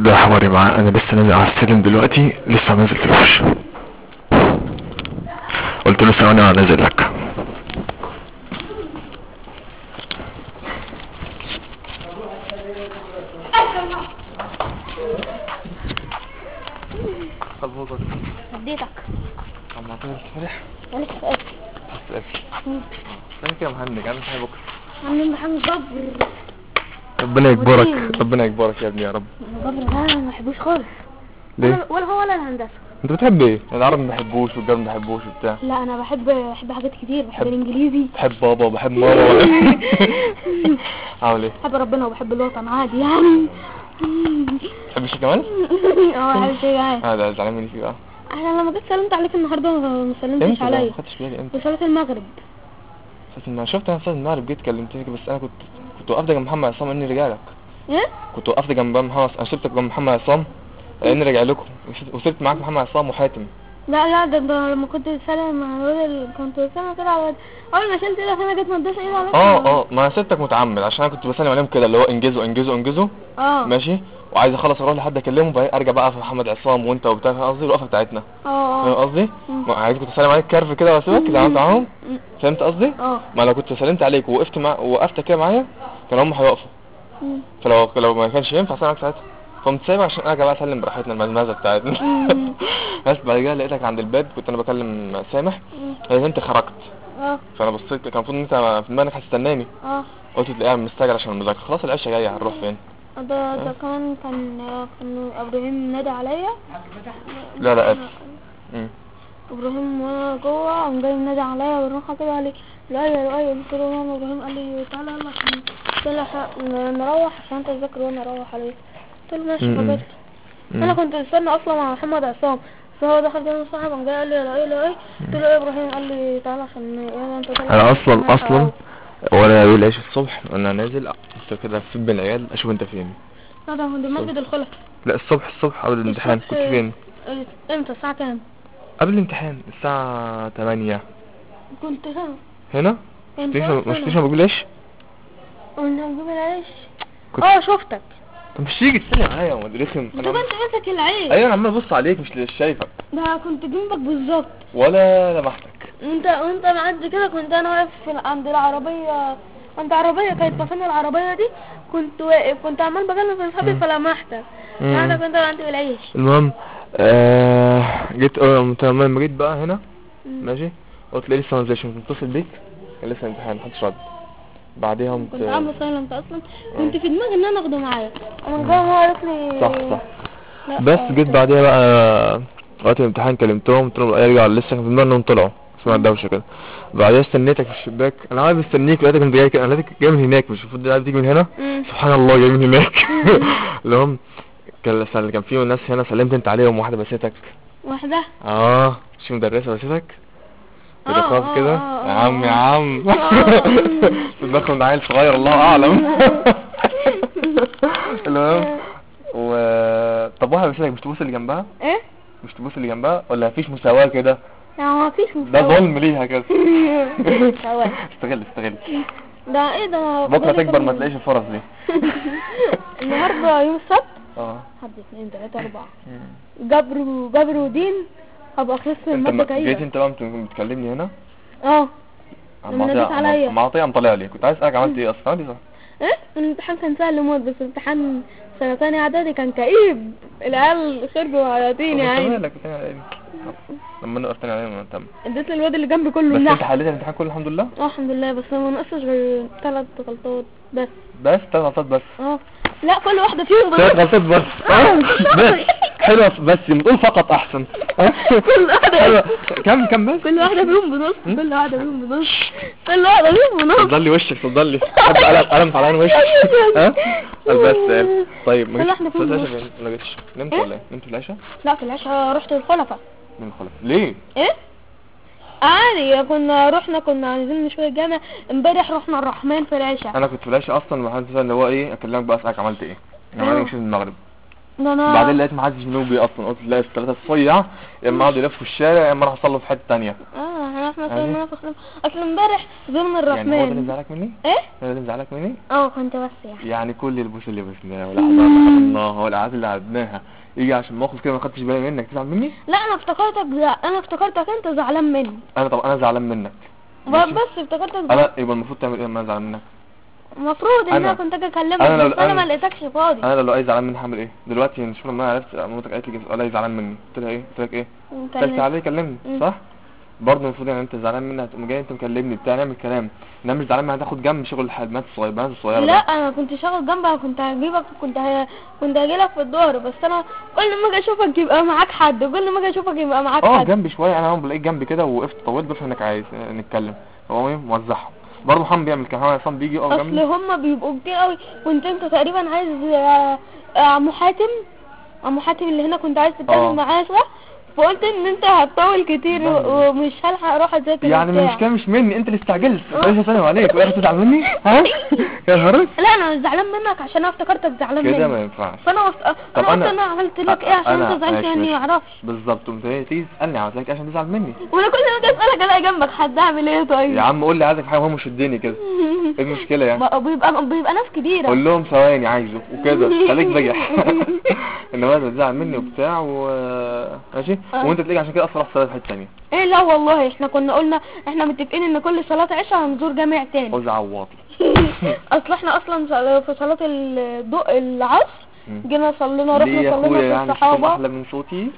ده حواري معاه انا لسه نازل على السلم دلوقتي لسه ما نزلتلوش قلت له ثواني انا نازل لك خلصت اديتك عم اعتبر فرح مالك في ايه بس انا كده مهنج انا صاحي بكره عاملين محمد جبر ربنا يكبرك ودين. ربنا يكبرك يا ابني يا رب جبر ده انا ما بحبوش خالص ليه ولا- ولا هو ولا الهندسه انت بتحب ايه العرب ما بحبوش والجرم ما بحبوش وبتاع لا انا بحب بحب حاجات كتير بحب حب- الانجليزي بحب بابا وبحب ماما عامل ايه بحب ربنا وبحب الوطن عادي يعني بتحبش كمان اه بحب شيء يعني اه ده زعلان مني فيه بقى انا لما جيت سلمت عليك النهارده ما سلمتش امتى بقى؟ عليا ما خدتش بالي امتى في صلاه المغرب ساعة ما شفت انا ساعة المغرب جيت كلمتك بس انا كنت كنت وقفت جنب محمد عصام اني رجع لك ايه كنت وقفت جنب محمد انا سبتك جنب محمد عصام لاني رجع لكم وسبت معاك محمد عصام وحاتم لا لا ده, ده لما كنت بسلم مع الراجل كنت بسلم كده على اول ما شلت ايدك انا جيت مدوس ايدي عليك اه اه ما انا سبتك متعمد عشان انا كنت بسلم عليهم كده اللي هو انجزوا انجزوا انجزوا اه ماشي وعايز اخلص اروح لحد اكلمه بعدين ارجع بقى في محمد عصام وانت وبتاع فاهم قصدي الوقفه بتاعتنا اه فاهم اه قصدي مم. ما عايز كنت اسلم عليك كارف كده واسيبك زي ما انت معاهم مم. فهمت قصدي اه ما لو كنت سلمت عليك ووقفت مع وقفت كده معايا كانوا هم هيوقفوا مم. فلو لو ما كانش ينفع اسلمك ساعتها قمت سايبك عشان ارجع بقى اسلم براحتنا المزمزه بتاعتنا مم. بس بعد كده لقيتك عند الباب كنت انا بكلم سامح مم. لقيت انت خرجت اه فانا بصيت كان المفروض ان انت في دماغك هتستناني اه قلت تلاقيها مستعجل عشان المذاكره خلاص العشاء جايه هنروح فين ده ده كمان كان كان ابراهيم نادى عليا لا لا اسف مم. ابراهيم وانا جوه قام جاي نادى عليا والروح كده قال لي لا يا ايوه قلت له ماما ابراهيم قال لي تعالى يلا عشان طلع نروح عشان انت تذاكر وانا اروح عليك قلت له ماشي مم. فجأت مم. انا كنت مستنى اصلا مع محمد عصام فهو دخل جنب صاحب قام جاي قال لي لا ايه لا ايه قلت له ايه يا ابراهيم قال لي تعالى عشان يلا انت طالع انا اصلا معاك اصلا أهو. وانا بقول عيش الصبح وانا نازل كنت كده في بين العيال اشوف انت فين لا ده عند مسجد الخلف لا الصبح الصبح قبل الامتحان الصبح- كنت فين إيه، امتى الساعة كام؟ قبل الامتحان الساعة 8 كنت هنا هنا كنت مش هنا. مش ليش بقول ايش قلنا نجيب العيش كنت اه شفتك طب مش تيجي تسلم عليا يا ولد رخم ده انا انت ماسك العيش ايوه انا عمال ابص عليك مش مش شايفك ده كنت جنبك بالظبط ولا لمحتك وانت وانت معدي كده كنت انا واقف في عند العربية عند عربية كانت مكان العربية دي كنت واقف كنت عمال بكلم في اصحابي مم. فلمحتك مم. انا كنت عندي بالعيش المهم آه جيت اه قمت لما جيت بقى هنا مم. ماشي قلت لي لسه ما نزلش كنت متصل بيك كان لسه امتحان محدش رد بعديها قمت كنت عامل سايلنت اصلا كنت في دماغي ان انا اخده معايا انا جاي هو قالت لي صح صح لا، بس آه، جيت بعديها بقى وقت الامتحان كلمتهم قلت لهم يرجع لسه كان في دماغي انهم طلعوا اسمع الدوشه كده بعديها استنيتك في الشباك انا قاعد مستنيك لقيتك انت جاي كده انا لقيتك جاي من هناك مش المفروض قاعد تيجي من هنا مم. سبحان الله جاي من هناك اللي هم كان سل- كان في ناس هنا سلمت انت عليهم واحده بسيتك واحدة اه مش مدرسه بسيتك آه، بتخاف آه، كده آه، يا آه، عم يا آه. عم آه. تدخل من عيل صغير الله اعلم المهم و طب واحده بسيتك مش تبص اللي جنبها ايه مش تبص اللي جنبها ولا مفيش مساواة كده يعني ما فيش ده ظلم ليها كده مساواة. استغل استغل ده ايه ده بكرة فاضل تكبر ما كام- تلاقيش الفرص دي النهارده يوم السبت اه واحد اثنين ثلاثة أربعة جبر و- جبر ودين هبقى خلصت انت المادة ما- جيت كئيبة انت بقى بت- بتكلمني هنا اه عم لما ناديت عطية- عليا. عم عطية عم طالع لي كنت عايز اسالك عملت ايه اصلا عملت ايه صح ايه الامتحان كان سهل موت بس امتحان سنة تانية اعدادي كان كئيب العيال خرجوا عياطين طب يا انت عيني مالك تاني على ايه لما نقف تاني عليهم تم اديت للواد اللي جنبي كله بس انت النحو حليت الامتحان كله الحمد لله اه الحمد لله بس ما نقصش غير ثلاث غلطات بس بس ثلاث غلطات بس اه لا كل واحدة فيهم ثلاث بنص غلطات بس اه بس حلوة بس بتقول فقط احسن اه كل واحدة حلوة كم كم بس كل واحدة فيهم بنص كل واحدة فيهم بنص كل واحدة فيهم بنص اتفضلي وشك اتفضلي حط قلم قلم في علان وشك ها بس طيب ما كل جيتش واحدة فيهم في نص. العشاء فين؟ ما جيتش نمت إيه؟ ولا ايه نمت في العشاء لا في العشاء رحت الخلفة من خلاص ليه ايه عادي كنا رحنا كنا عايزين نشوي الجامع امبارح رحنا الرحمن في العشاء انا كنت في العشاء اصلا ما حدش اللي هو ايه اكلمك بقى اسالك عملت ايه انا آه. بعدين مشيت المغرب ده انا بعدين لقيت ما حدش منهم جه اصلا قلت لا الثلاثه الصيع يا اما قعدوا يلفوا الشارع يا اما راح اصلوا في حته ثانيه اه الرحمن أيوة. الرحيم اصل اصل امبارح ظلم يعني هو ده اللي الرحمن مزعلك مني ايه هو ده اللي مزعلك مني اه كنت بس يعني يعني كل البوس اللي بسناها والاحضان اللي حضرناها والالعاب اللي عدناها يجي عشان موقف كده ما خدتش بالي منك تزعل مني لا انا افتكرتك زع... انا افتكرتك انت زعلان مني انا طب انا زعلان منك ب- ماشي. بس افتكرتك زعلان انا يبقى المفروض تعمل ايه لما انا زعلان منك المفروض ان أنا- انا كنت اجي اكلمك أنا لو- بس انا أنا- ما لقيتكش فاضي انا لو اي زعلان مني هعمل ايه دلوقتي نشوف لما انا عرفت مامتك قالت لي ولا زعلان مني قلت لها ايه قلت لك ايه قلت كلمت. تعالى كلمني مم. صح برضه المفروض يعني انت زعلان مني هتقوم جاي انت مكلمني بتاع نعمل كلام انما مش زعلان مني هتاخد جنب شغل البنات الصغيره البنات الصغيره لا بقى. انا كنت شغال جنبك كنت هجيبك كنت ه... كنت هجيلك في الدور بس انا كل ما اجي اشوفك يبقى معاك حد كل ما اجي اشوفك يبقى معاك اه حد جنبي شويه انا اول بلاقيك جنبي كده ووقفت طولت بس انك عايز آه، نتكلم هو ايه موزعهم برضه محمد بيعمل كده محمد عصام بيجي يقف اصل جنبي هما بيبقوا كتير قوي كنت انت تقريبا عايز آه، آه، عمو حاتم عمو حاتم اللي هنا كنت عايز اه. تتكلم معاه صح فقلت ان انت هتطول كتير و- لا. ومش هلحق اروح اذاكر يعني وبتاع. المشكله مش مني انت اللي استعجلت ايش سلام عليك وايه تزعل مني ها يا نهارك لا انا مش زعلان منك عشان انا افتكرتك زعلان كده مني ما ينفعش فانا وفت... طب انا قلت أنا- انا عملت لك ايه عشان أنا- انت زعلت ماشي، مني ماشي. معرفش بالظبط قمت ايه تيجي تسالني عاوز لك عشان تزعل مني وانا كل ما اجي اسالك الاقي جنبك حد اعمل ايه طيب يا عم قول لي عايزك في حاجه وهو مشدني كده ايه المشكله يعني بقى- بيبقى بيبقى ناس كبيره قول لهم ثواني عايزه وكده خليك بجح انما انت تزعل مني وبتاع و ماشي آه. وانت تلاقي عشان كده اصلا رحت صلاه حته ثانيه ايه لا والله احنا كنا قلنا احنا متفقين ان كل صلاه عشاء هنزور جامع تاني عاوز عواطي اصل احنا اصلا صل- في صلاه الضوء العصر مم. جينا صلينا ليه رحنا يا اخويا صلينا في يعني صوتهم الصحابه احلى من صوتي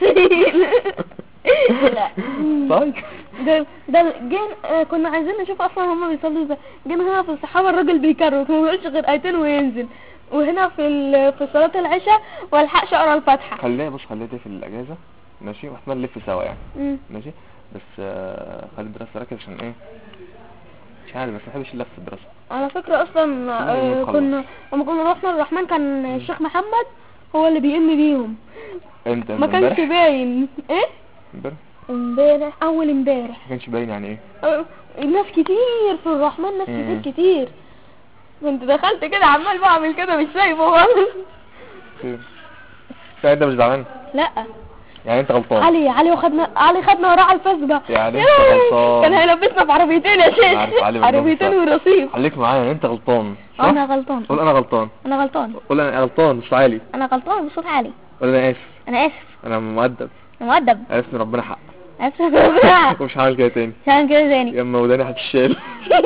لا طيب ده ده جين آه، كنا عايزين نشوف اصلا هما بيصلوا ازاي جينا هنا في الصحابه الراجل بيكرر ما بيقولش غير ايتين وينزل وهنا في ال... في صلاه العشاء والحقش اقرا الفاتحه خليها بص خليها دي في الاجازه ماشي واحتمال نلف سوا يعني مم. ماشي بس آه، خلي الدراسه ركز عشان ايه مش عارف بس ما بحبش اللف في الدراسه على فكره اصلا آه، خلص. كنا لما كنا رحنا الرحمن كان الشيخ محمد هو اللي بيئم بيهم امتى ما كانش امبارح باين ايه امبارح امبارح اول امبارح ما كانش باين يعني ايه أه، ناس كتير في الرحمن ناس مم. كتير كتير كنت دخلت كده عمال بعمل كده مش سايبه خالص خير لا انت مش زعلان لا يعني انت غلطان علي علي وخدنا علي خدنا وراه على الفسبة يعني يا انت لهوي، غلطان. كان هيلبسنا في عربيتين يا شيخ عارف علي مجنون عربيتين بصراحة. ورصيف خليك معايا يعني انت غلطان صح انا غلطان قول انا غلطان انا غلطان قول انا غلطان بصوت عالي انا غلطان بصوت عالي قول انا اسف انا اسف انا مؤدب انا مؤدب عرفت ربنا حق اسف ومش هعمل كده تاني عشان كده تاني يا اما وداني هتشال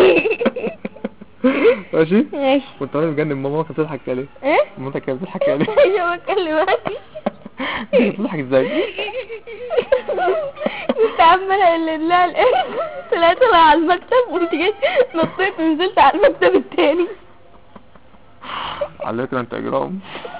ماشي ماشي كنت وانا مجنن ماما كانت بتضحك عليه ايه مامتك كانت بتضحك عليه ايوه بكلمك كانت بتضحك ازاي كنت عمالة اللي لا الايه طلعت طلع على المكتب وانت جيت نطيت ونزلت على المكتب التاني على فكره انت اجرام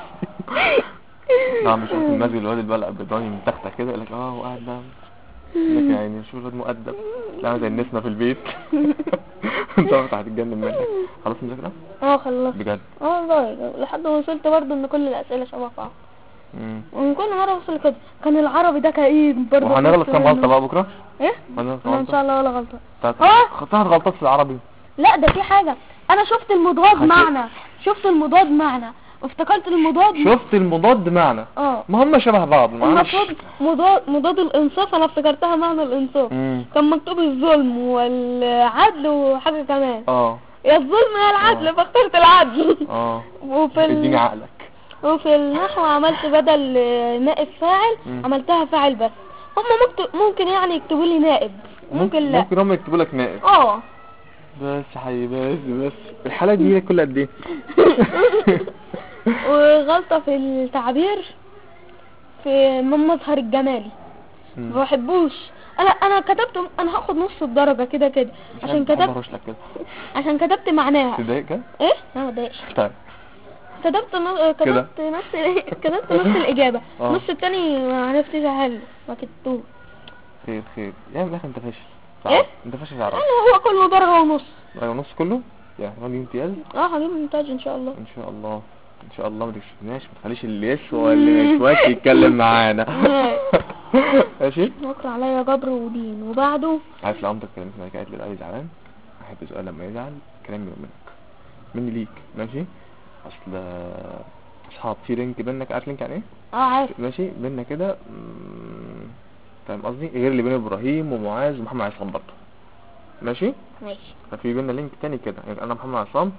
نعم شفت المسجد الواد اللي بقى الابيضاني من تحتك كده يقول لك اه هو قاعد ده لك يعني شوف الواد مؤدب لا زي النسمه في البيت انت وقت هتتجنن منك خلاص مذاكره اه خلصت بجد اه والله لحد ما وصلت برضه ان كل الاسئله شبه بعض مم. ومن كل مره وصل كده كان العربي ده كئيب برضه وهنغلط كنت- كام غلطه بقى بكره ايه هنغلط انا ان شاء غلطه الله ولا غلطه بتاعت اه. خدتها غلطات في العربي لا ده في حاجه انا شفت المضاد خشي. معنى شفت المضاد معنى وافتكرت المضاد شفت المضاد معنى اه ما هم شبه بعض معلش المفروض مضاد مضاد الانصاف انا افتكرتها معنى الانصاف مم. كان مكتوب الظلم والعدل وحاجه كمان اه يا الظلم يا العدل اه. فاخترت العدل اه وفي اديني ال... عقلك وفي النحو عملت بدل آه، نائب فاعل مم. عملتها فاعل بس هم ممكن ممكن يعني يكتبوا لي نائب ممكن لا ممكن هم يكتبوا لك نائب اه بس يا حبيبي بس بس الحالة دي هي كل قد ايه وغلطة في التعبير في من مظهر الجمالي مم. ما بحبوش انا انا كتبت انا هاخد نص الدرجة كده كده مش عشان عارف بحب كتبت أهرش لك كده عشان كتبت معناها تضايق كده ايه لا ما ضايقش طيب كتبت نص كتبت نفس ال- كتبت نص الاجابة اه. نص التاني ما عرفتش احل ما كتبتوش خير خير يعني من الاخر انت فاشل ايه؟ انت فاشل في العربي يعني هو كله درجة ونص ايوه نص كله يعني هو امتياز اه هجيب مونتاج ان شاء الله ان شاء الله ان شاء الله ما تكشفناش ما تخليش اللي يسوى اللي ما يسواش يتكلم معانا ماشي بكرة عليا جبر ودين وبعده عارف لو امتك كلمت معاك قالت لي الأهلي زعلان احب سؤال لما يزعل كلام يبقى منك مني ليك ماشي اصل آه، اصحاب في لينك بينك عارف لينك يعني ايه اه عارف ماشي بينا كده مم، فاهم قصدي غير اللي بين ابراهيم ومعاذ ومحمد عصام برضه ماشي ماشي ففي بينا لينك تاني كده يعني انا محمد عصام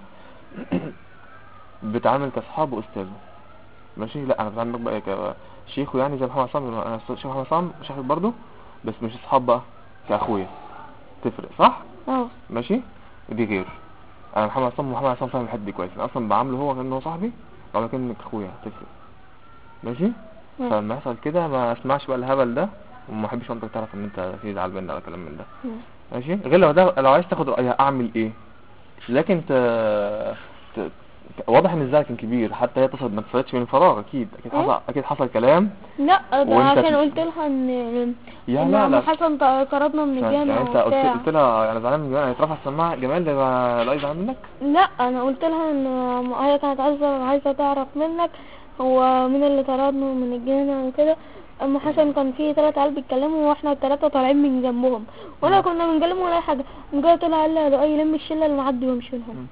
بتعامل كاصحاب واستاذه ماشي لا انا بتعامل بقى كشيخه يعني زي محمد عصام انا أستاذ شيخ محمد عصام شيخك برضو بس مش اصحاب بقى كاخويا تفرق صح اه ماشي دي غير انا محمد عصام ومحمد عصام فاهم الحته دي كويس انا اصلا بعامله هو كانه هو صاحبي او كانك اخويا تفرق ماشي ماشي. فلما يحصل كده ما اسمعش بقى الهبل ده وما احبش مامتك تعرف ان انت في زعل مني ولا كلام من ده مم. ماشي غير لو ده لو عايز تاخد رايها اعمل ايه لكن ت... ت... واضح ان الزعل كان كبير حتى هي اتصلت ما اتصلتش من فراغ اكيد اكيد إيه؟ حصل اكيد حصل كلام لا ده وأنت عشان ت- قلت لها ان يا ان لا عم لا حسن ط- طردنا من يعني الجامعة انت قلت, وبتاع قلت لها انا زعلان من جمال هيترفع السماعه جمال ده يبقى لا يزعل منك لا انا قلت لها ان هي كانت عايزه عايزه تعرف منك هو مين اللي طردنا من الجامعه وكده اما حسن كان في ثلاث عيال بيتكلموا واحنا الثلاثه طالعين من جنبهم ولا كنا بنكلمهم ولا أي حاجه قام جاي طلع قال لها ده اي لم الشله اللي معدي وامشي لهم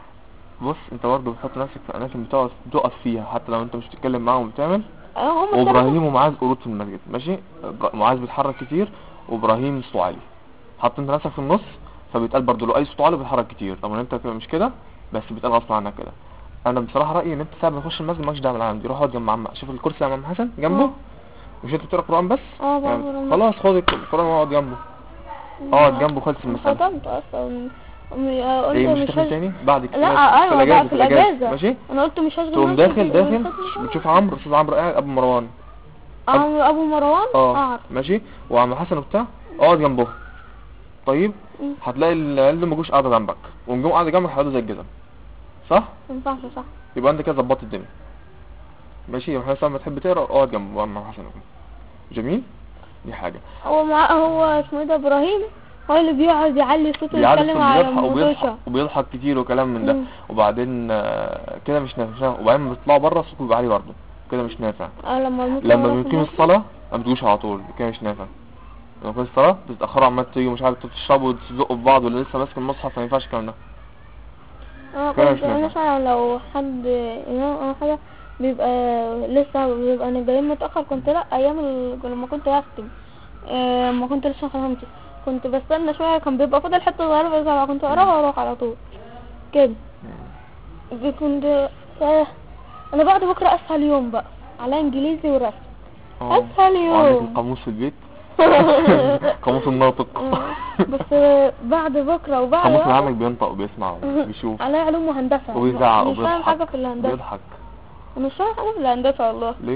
بص انت برضه بتحط نفسك في اماكن بتقف بتقف فيها حتى لو انت مش بتتكلم معاهم وبتعمل اه هم الثلاثه وابراهيم ومعاذ قرود في المسجد ماشي ج- معاذ بيتحرك كتير وابراهيم صوته عالي حط انت نفسك في النص فبيتقال برضه لو اي صوت عالي بيتحرك كتير طبعا انت كده مش كده بس بيتقال غصب عنك كده انا بصراحه رايي ان انت ساعه ما تخش المسجد مالكش دعوه بالعالم دي روح اقعد جنب عم شوف الكرسي اللي عم حسن جنبه اه. مش انت بتقرا قران بس اه بقرا يعني قرآن. خلاص خد القران واقعد جنبه اقعد جنبه خلص المسألة ختمت اصلا أمي- قلت ايه مش مش تاخد هج... تاني بعد كده لا ماشي. ايوه بقى في الاجازه ماشي انا قلت مش هشغل تقوم نفسي داخل في- داخل والختم بتشوف عمرو استاذ عمرو قاعد ابو مروان ابو ابو مروان اه اعرف ماشي وعم حسن وبتاع اقعد جنبه طيب مم. هتلاقي العيال دول ما جوش قاعده جنبك ونجوم قاعده جنبك هيقعدوا زي الجزم صح ما ينفعش صح يبقى انت كده ظبطت الدنيا ماشي يا حسن لما تحب تقرا اقعد جنب عم حسن وكده. جميل دي حاجه هو مع هو اسمه ايه ده ابراهيم هو اللي بيقعد يعلي صوته بيعرف ويتكلم على وبيضحك وبيضحك, الموتوشة وبيضحك كتير وكلام من ده مم. وبعدين آه، كده مش نافع مش نافع. وبعدين لما بيطلعوا بره صوته بيبقى عالي برضه كده مش نافع اه لما الموتوشة لما راح بنقيم المسجد. الصلاة ما بتجوش على طول كده مش نافع لما بنقيم الصلاة بتتأخروا عمال تيجوا مش عارف تشربوا وتزقوا في بعض واللي لسه ماسك المصحف ما ينفعش الكلام ده اه كده كنت مش نافع. مثلا لو حد امام او حاجة بيبقى لسه بيبقى انا جايين متأخر كنت لا ايام ال- لما كنت هختم آه، لما كنت لسه فهمت كنت بستنى شوية كان بيبقى فاضل حتة صغيرة بس كنت اقراها واروح على طول كده كنت آه، انا بعد بكرة اسهل يوم بقى على انجليزي ورسم اه. اسهل وعندك يوم القاموس في البيت قاموس الناطق آه، بس بعد بكرة وبعد القاموس اللي بكرة عندك بينطق وبيسمع وبيشوف عليا علوم وهندسة وبيزعق مش فاهم حاجة وبيضحك في الهندسة بيضحك أنا مش فاهم حاجة في الهندسة والله ليه؟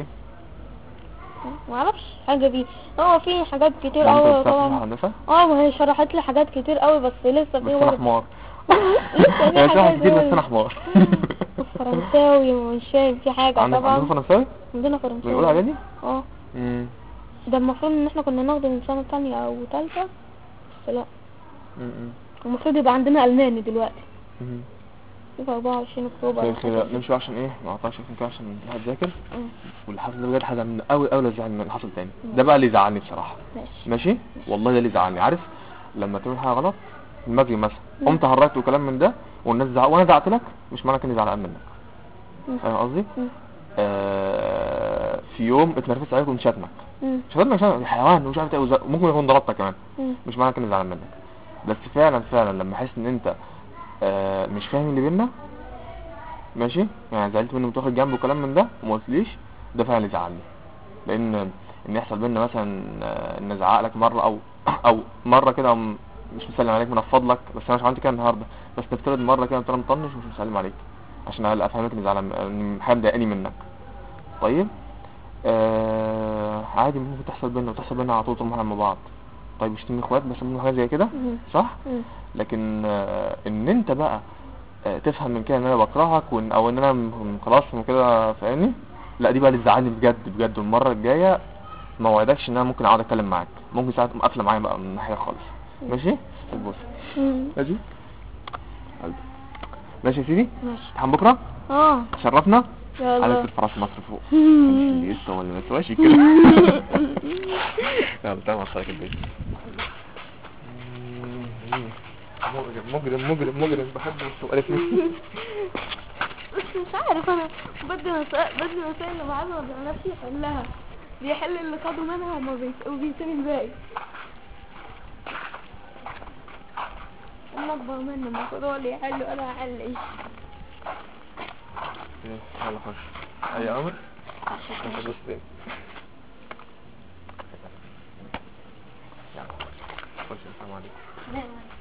ما اعرفش حاجة دي هو في حاجات كتير وانت قوي بتعرف طبعا هندسة؟ اه ما هي شرحت لي حاجات كتير قوي بس لسه في بس انا برضه حمار لسه في يعني شرح حاجات كتير بس زي- انا حمار فرنساوي ومش فاهم في حاجة عندك طبعا عندكم فرنساوي؟ عندنا بنقول فرنساوي اعدادي؟ اه امم ده المفروض ان احنا كنا ناخده من سنة تانية او تالتة بس لا امم المفروض يبقى عندنا الماني دلوقتي امم في 24 اكتوبر خير أو خير حاجة نمشي بقى عشان ايه ما اقطعش فيكم كده عشان الواحد ذاكر مم. واللي حصل ده بجد حاجه من قوي قوي زعل من اللي حصل تاني ده بقى اللي زعلني بصراحه ماشي ماشي والله ده اللي زعلني عارف لما تعمل حاجه غلط المجري مثلا مم. قمت هرجت وكلام من ده والناس زعق وانا زعقت لك مش معنى اني زعلان منك مم. فاهم قصدي مم. آه في يوم اتنرفزت عليك وانت شاتمك مم. شاتمك شاتمك حيوان ومش عارف ايه وز- ممكن يكون ضربتك كمان مم. مش معنى اني زعلان منك بس فعلا فعلا لما احس ان انت آه مش فاهم اللي بينا ماشي يعني زعلت منه وتاخد جنبه وكلام من ده وما قلتليش ده فعلا اللي زعلني لان ان يحصل بينا مثلا آه، ان ازعق لك مره او او مره كده م- مش مسلم عليك منفض لك بس انا مش عملت كده النهارده بس نفترض مره كده قلت انا مطنش ومش مسلم عليك عشان افهمك اني زعلان ان حاجه مضايقاني منك طيب آه عادي ممكن تحصل بينا وتحصل بينا على طول طول ما احنا مع بعض طيب مش اتنين اخوات بس منه حاجه زي كده مم. صح مم. لكن آه، ان انت بقى آه، تفهم من كده ان انا بكرهك وان او ان انا م- خلاص من كده فاهمني لا دي بقى اللي تزعلني بجد بجد والمره الجايه ما وعدكش ان انا ممكن اقعد اتكلم معاك ممكن ساعات تقوم قافله معايا بقى من ناحيه خالص ماشي بص مم. ماشي قلبي. ماشي يا سيدي ماشي امتحان بكره اه شرفنا يلا على الفرس مصر فوق ماشي لسه ولا ما تسواش كده يلا تعالى نوصلك البيت مجرم مجرم مجرم مجرم بحب السؤال فيه بس مش عارف انا بدي مسائل بدي مسائل اللي معانا ما بيعرفش يحلها بيحل اللي خدوا منها وما بيس... وبيسيب الباقي انا اكبر منه المفروض هو اللي يحل وانا هحلش إيه، يلا خش اي امر انت بص تاني يلا خش السلام عليكم نعم.